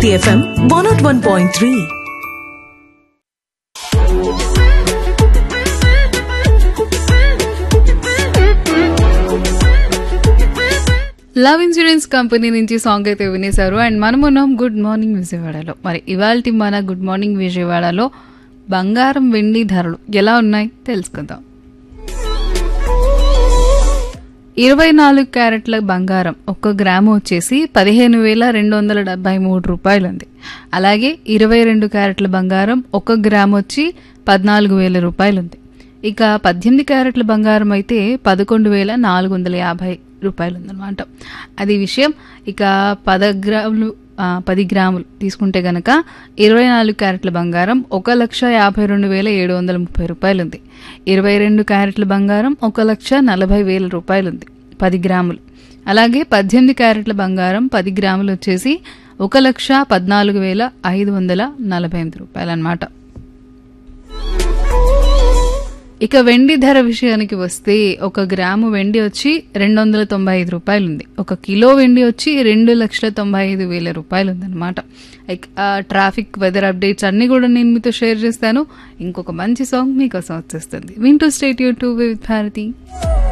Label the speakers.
Speaker 1: Bharati FM one nought one point three
Speaker 2: love insurance company నుంచి song అయితే వినేశారు and మనం ఉన్నాం గుడ్ మార్నింగ్ విజయవాడలో మరి ఇవాళ మన గుడ్ మార్నింగ్ విజయవాడలో బంగారం వెండి ధరలు ఎలా ఉన్నాయి తెలుసుకుందాం ఇరవై నాలుగు క్యారెట్ల బంగారం ఒక్క గ్రాము వచ్చేసి పదిహేను వేల రెండు వందల డెబ్బై మూడు రూపాయలు ఉంది అలాగే ఇరవై రెండు క్యారెట్ల బంగారం ఒక గ్రాము వచ్చి పద్నాలుగు వేల రూపాయలు ఉంది ఇక పద్దెనిమిది క్యారెట్ల బంగారం అయితే పదకొండు వేల నాలుగు వందల యాభై రూపాయలు ఉందన్నమాట అది విషయం ఇక పద గ్రాములు ఆ, పది గ్రాములు తీసుకుంటే గనక ఇరవై నాలుగు క్యారెట్ల బంగారం ఒక లక్ష యాభై రెండు వేల ఏడు వందల ముప్పై రూపాయలు ఉంది ఇరవై రెండు క్యారెట్ల బంగారం ఒక లక్ష నలభై వేల రూపాయలు ఉంది పది గ్రాములు అలాగే పద్దెనిమిది క్యారెట్ల బంగారం పది గ్రాములు వచ్చేసి ఒక లక్ష పద్నాలుగు వేల ఐదు వందల నలభై ఎనిమిది రూపాయలు అనమాట ఇక వెండి ధర విషయానికి వస్తే ఒక గ్రాము వెండి వచ్చి రెండు వందల తొంభై ఐదు రూపాయలు ఉంది ఒక కిలో వెండి వచ్చి రెండు లక్షల తొంభై ఐదు వేల రూపాయలు ఉందన్నమాట లైక్ ట్రాఫిక్ వెదర్ అప్డేట్స్ అన్ని కూడా నేను మీతో షేర్ చేస్తాను ఇంకొక మంచి సాంగ్ మీకోసం వచ్చేస్తుంది వింటూ స్టేట్ యూ టూ విత్ భారతి